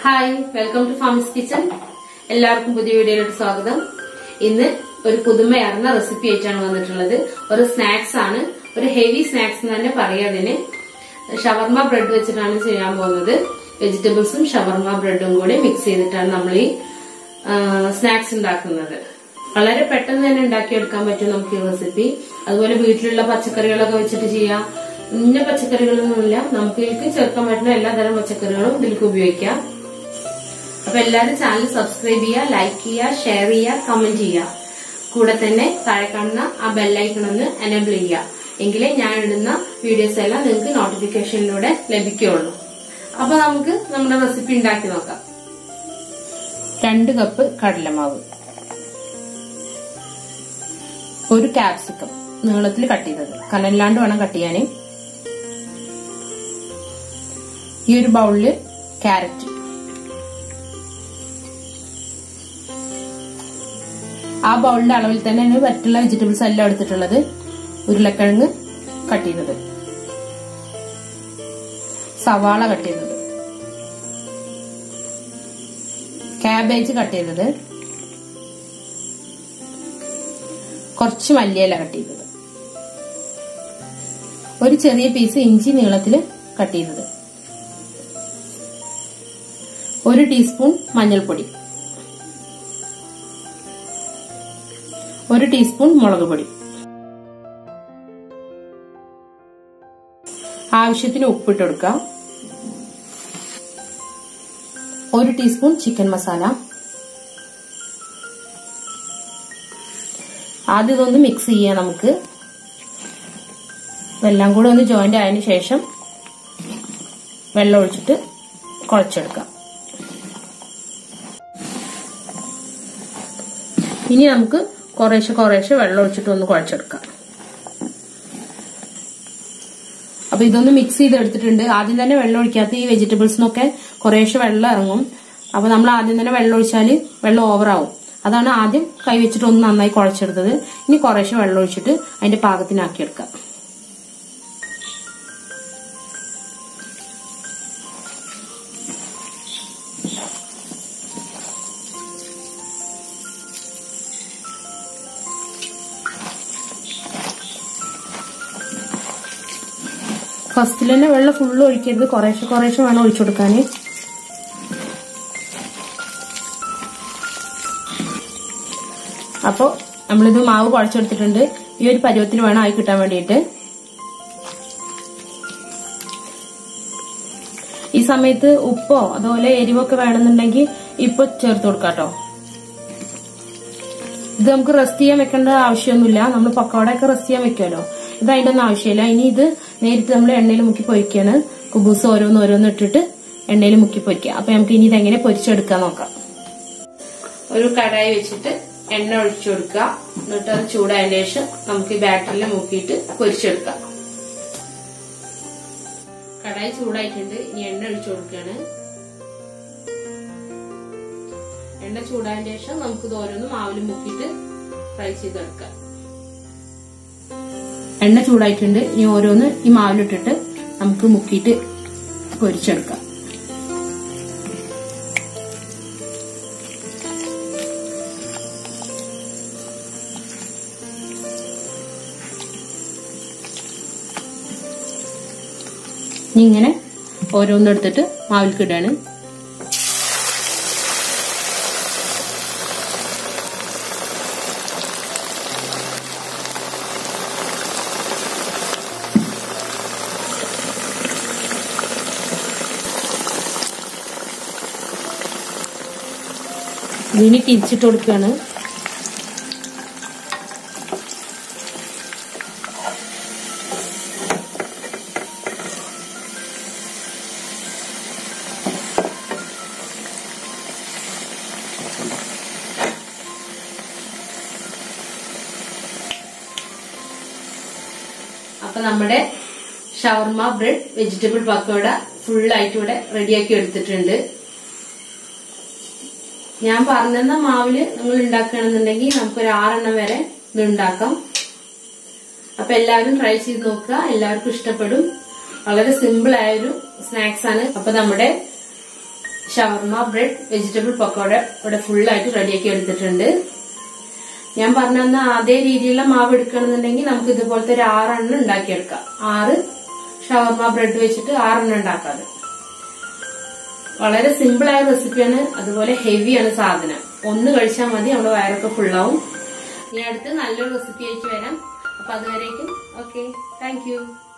hi welcome to Fami's kitchen എല്ലാവർക്കും പുതിയ വീഡിയോയിലോട്ട് സ്വാഗതം ഇന്ന് ഒരു പുതുമയാർന്ന റെസിപ്പി ആയിട്ടാണ് വന്നിട്ടുള്ളത് ഒരു സ്നാക്സ് ആണ് ഒരു ഹെവി സ്നാക്സ് എന്ന് തന്നെ പറയാം അതിന് ഷവർമ ബ്രെഡ് വെച്ചിട്ടാണ് ചെയ്യാൻ പോകുന്നത് വെജിറ്റബിൾസും ഷവർമ ബ്രെഡും കൂടി മിക്സ് ചെയ്തിട്ടാണ് നമ്മൾ ഈ സ്നാക്സ് ഉണ്ടാക്കുന്നത് വളരെ പെട്ടെന്ന് തന്നെ ഉണ്ടാക്കിയെടുക്കാൻ പറ്റും നമുക്ക് ഈ റെസിപ്പി അതുപോലെ വീട്ടിലുള്ള പച്ചക്കറികളൊക്കെ വെച്ചിട്ട് ചെയ്യാം ഇന്ന പച്ചക്കറികളൊന്നുമില്ല നമുക്ക് ഇതിലേക്ക് ചേർക്കാൻ പറ്റുന്ന എല്ലാ തരം പച്ചക്കറികളും ഇതിലേക്ക് ഉപയോഗിക്കാം അപ്പൊ എല്ലാവരും ചാനൽ സബ്സ്ക്രൈബ് ചെയ്യുക ലൈക്ക് ചെയ്യുക ഷെയർ ചെയ്യുക കമന്റ് ചെയ്യുക കൂടെ തന്നെ താഴെ കാണുന്ന ആ ബെല്ലൈക്കൺ ഒന്ന് എനേബിൾ ചെയ്യുക എങ്കിലേ ഞാൻ ഇടുന്ന വീഡിയോസ് എല്ലാം നിങ്ങൾക്ക് നോട്ടിഫിക്കേഷനിലൂടെ ലഭിക്കുകയുള്ളൂ അപ്പൊ നമുക്ക് നമ്മുടെ റെസിപ്പി ഉണ്ടാക്കി നോക്കാം രണ്ട് കപ്പ് കടലമാവ് ഒരു ക്യാപ്സിക്കം നീളത്തിൽ കട്ട് ചെയ്തത് കനല്ലാണ്ട് വേണം കട്ട് ചെയ്യാൻ ഈ ഒരു ബൗളില് ക്യാരറ്റ് ആ ബൗളിന്റെ അളവിൽ തന്നെയാണ് മറ്റുള്ള വെജിറ്റബിൾസ് എല്ലാം എടുത്തിട്ടുള്ളത് ഉരുളക്കിഴങ്ങ് കട്ട് ചെയ്തത് സവാള കട്ട് ചെയ്തത് കാബേജ് കട്ട് ചെയ്തത് കുറച്ച് മല്ലിയില കട്ട് ചെയ്തത് ഒരു ചെറിയ പീസ് ഇഞ്ചി നീളത്തിൽ കട്ട് ചെയ്തത് ഒരു ടീസ്പൂൺ മഞ്ഞൾപ്പൊടി ഒരു ടീസ്പൂൺ മുളക് പൊടി ആവശ്യത്തിന് ഉപ്പിട്ട് കൊടുക്കുക ഒരു ടീസ്പൂൺ ചിക്കൻ മസാല ആദ്യം ഇതൊന്ന് മിക്സ് ചെയ്യാം നമുക്ക് എല്ലാം കൂടെ ഒന്ന് ജോയിന്റ് ആയതിനു ശേഷം വെള്ളം ഒഴിച്ചിട്ട് കുഴച്ചെടുക്കാം ഇനി നമുക്ക് കുറേശ്ശെ കുറേശ്ശെ വെള്ളം ഒഴിച്ചിട്ട് ഒന്ന് കുഴച്ചെടുക്കാം അപ്പൊ ഇതൊന്ന് മിക്സ് ചെയ്ത് എടുത്തിട്ടുണ്ട് ആദ്യം തന്നെ വെള്ളം ഒഴിക്കാത്ത ഈ വെജിറ്റബിൾസിനൊക്കെ കുറേശ്ശെ വെള്ളം ഇറങ്ങും അപ്പൊ നമ്മൾ ആദ്യം തന്നെ വെള്ളം ഒഴിച്ചാൽ വെള്ളം ഓവറാവും അതാണ് ആദ്യം കൈ വെച്ചിട്ട് ഒന്ന് നന്നായി കുഴച്ചെടുത്തത് ഇനി കുറേശ്ശെ വെള്ളം ഒഴിച്ചിട്ട് അതിന്റെ പാകത്തിനാക്കിയെടുക്കാം ഫസ്റ്റിൽ തന്നെ വെള്ളം ഫുള്ള് ഒഴിക്കരുത് കുറേശ്ശെ കുറേശ്ശെ വേണം ഒഴിച്ചു കൊടുക്കാൻ അപ്പോൾ നമ്മളിത് മാവ് കുഴച്ചെടുത്തിട്ടുണ്ട് ഈ ഒരു പരുവത്തിന് വേണം ആയി കിട്ടാൻ വേണ്ടിയിട്ട് ഈ സമയത്ത് ഉപ്പോ അതുപോലെ എരിവൊക്കെ വേണമെന്നുണ്ടെങ്കിൽ ഇപ്പൊ ചേർത്ത് കൊടുക്കാട്ടോ ഇത് നമുക്ക് റെസ്റ്റ് ചെയ്യാൻ വെക്കേണ്ട ആവശ്യമൊന്നുമില്ല നമ്മൾ പക്കോടയൊക്കെ റെസ്റ്റ് ചെയ്യാൻ വെക്കുമല്ലോ ഇത് അതിന്റെ ഒന്നും ആവശ്യമില്ല ഇനി ഇത് നേരിട്ട് നമ്മൾ എണ്ണയിൽ മുക്കി പൊരിക്കാണ് കുബൂസ് ഓരോന്ന് ഓരോന്ന് ഇട്ടിട്ട് എണ്ണയിൽ മുക്കി പൊരിക്കുക അപ്പൊ നമുക്ക് ഇനി ഇതെങ്ങനെ പൊരിച്ചെടുക്കാൻ നോക്കാം ഒരു കടായി വെച്ചിട്ട് എണ്ണ ഒഴിച്ചു കൊടുക്കുക എന്നിട്ട് അത് ചൂടായതിനു ശേഷം നമുക്ക് ഈ ബാറ്ററിൽ മുക്കിയിട്ട് പൊരിച്ചെടുക്കാം കടായി ചൂടായിട്ടുണ്ട് ഇനി എണ്ണ ഒഴിച്ചു കൊടുക്കുകയാണ് എണ്ണ ചൂടായതിനു ശേഷം നമുക്ക് ഇത് ഓരോന്ന് മാവിൽ മുക്കിയിട്ട് ഫ്രൈ ചെയ്തെടുക്കാം എണ്ണ ചൂടായിട്ടുണ്ട് ഇനി ഓരോന്ന് ഈ മാവിലിട്ടിട്ട് നമുക്ക് മുക്കിയിട്ട് പൊരിച്ചെടുക്കാം ഇനി ഇങ്ങനെ ഓരോന്നെടുത്തിട്ട് മാവിൽക്കിടാണ് ഇതിന് തിരിച്ചിട്ട് കൊടുക്കുകയാണ് അപ്പൊ നമ്മുടെ ഷവർമ ബ്രെഡ് വെജിറ്റബിൾ പക്കോട ഫുൾ ആയിട്ട് ഇവിടെ റെഡിയാക്കി എടുത്തിട്ടുണ്ട് ഞാൻ പറഞ്ഞെന്ന മാവില് നിങ്ങൾ ഉണ്ടാക്കുകയാണെന്നുണ്ടെങ്കിൽ നമുക്കൊരു ആറെണ്ണം വരെ ഇത് ഉണ്ടാക്കാം അപ്പൊ എല്ലാവരും ട്രൈ ചെയ്ത് നോക്കുക എല്ലാവർക്കും ഇഷ്ടപ്പെടും വളരെ സിമ്പിൾ ആയ ഒരു സ്നാക്സ് ആണ് അപ്പൊ നമ്മുടെ ഷവർമ ബ്രെഡ് വെജിറ്റബിൾ പക്കോട ഇവിടെ ഫുള്ളായിട്ട് റെഡിയാക്കി എടുത്തിട്ടുണ്ട് ഞാൻ പറഞ്ഞ തന്ന അതേ രീതിയിലുള്ള മാവ് എടുക്കണമെന്നുണ്ടെങ്കിൽ നമുക്ക് ഇതുപോലത്തെ ഒരു ആറെണ്ണം ഉണ്ടാക്കിയെടുക്കാം ആറ് ഷവർമ ബ്രെഡ് വെച്ചിട്ട് ആറെണ്ണം ഉണ്ടാക്കാതെ വളരെ സിമ്പിൾ ആയ റെസിപ്പിയാണ് അതുപോലെ ഹെവിയാണ് സാധനം ഒന്ന് കഴിച്ചാൽ മതി നമ്മുടെ വയറൊക്കെ ഫുള്ളാവും ഇനി അടുത്ത് നല്ലൊരു റെസിപ്പി ആയിട്ട് വരാം അപ്പൊ അതുവരേക്കും ഓക്കെ താങ്ക് യു